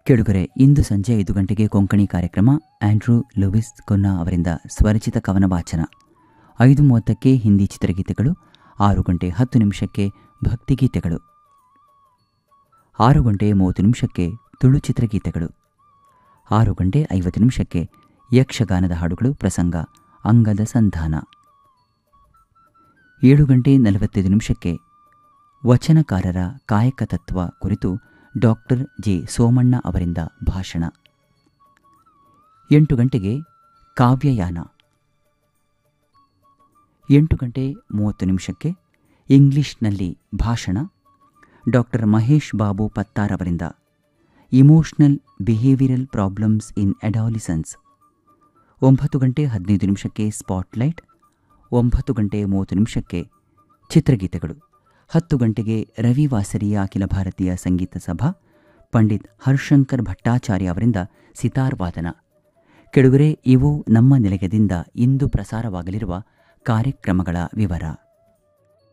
ಕೆಡುಗರೆ ಇಂದು ಸಂಜೆ ಐದು ಗಂಟೆಗೆ ಕೊಂಕಣಿ ಕಾರ್ಯಕ್ರಮ ಆಂಡ್ರೂ ಲೂವಿಸ್ ಕೊನ್ನಾ ಅವರಿಂದ ಸ್ವರಚಿತ ಕವನ ವಾಚನ ಐದು ಮೂವತ್ತಕ್ಕೆ ಹಿಂದಿ ಚಿತ್ರಗೀತೆಗಳು ಆರು ಗಂಟೆ ಹತ್ತು ನಿಮಿಷಕ್ಕೆ ಭಕ್ತಿಗೀತೆಗಳು ಆರು ಗಂಟೆ ಮೂವತ್ತು ನಿಮಿಷಕ್ಕೆ ತುಳು ಚಿತ್ರಗೀತೆಗಳು ಆರು ಗಂಟೆ ಐವತ್ತು ನಿಮಿಷಕ್ಕೆ ಯಕ್ಷಗಾನದ ಹಾಡುಗಳು ಪ್ರಸಂಗ ಅಂಗದ ಸಂಧಾನ ಏಳು ಗಂಟೆ ನಲವತ್ತೈದು ನಿಮಿಷಕ್ಕೆ ವಚನಕಾರರ ಕಾಯಕ ತತ್ವ ಕುರಿತು ಡಾಕ್ಟರ್ ಜೆ ಸೋಮಣ್ಣ ಅವರಿಂದ ಭಾಷಣ ಎಂಟು ಗಂಟೆಗೆ ಕಾವ್ಯಯಾನ ಎಂಟು ಗಂಟೆ ಮೂವತ್ತು ನಿಮಿಷಕ್ಕೆ ಇಂಗ್ಲಿಷ್ನಲ್ಲಿ ಭಾಷಣ ಡಾಕ್ಟರ್ ಮಹೇಶ್ ಬಾಬು ಪತ್ತಾರ್ ಅವರಿಂದ emotional behavioural problems in adolescence ಒಂಬತ್ತು ಗಂಟೆ ಹದಿನೈದು ನಿಮಿಷಕ್ಕೆ ಸ್ಪಾಟ್ಲೈಟ್ ಒಂಬತ್ತು ಗಂಟೆ ಮೂವತ್ತು ನಿಮಿಷಕ್ಕೆ ಚಿತ್ರಗೀತೆಗಳು ಹತ್ತು ಗಂಟೆಗೆ ರವಿವಾಸರಿಯ ಅಖಿಲ ಭಾರತೀಯ ಸಂಗೀತ ಸಭಾ ಪಂಡಿತ್ ಹರ್ಶಂಕರ್ ಭಟ್ಟಾಚಾರ್ಯ ಅವರಿಂದ ಸಿತಾರ್ ವಾದನ ಕೆಡುಗರೆ ಇವು ನಮ್ಮ ನಿಲಯದಿಂದ ಇಂದು ಪ್ರಸಾರವಾಗಲಿರುವ ಕಾರ್ಯಕ್ರಮಗಳ ವಿವರ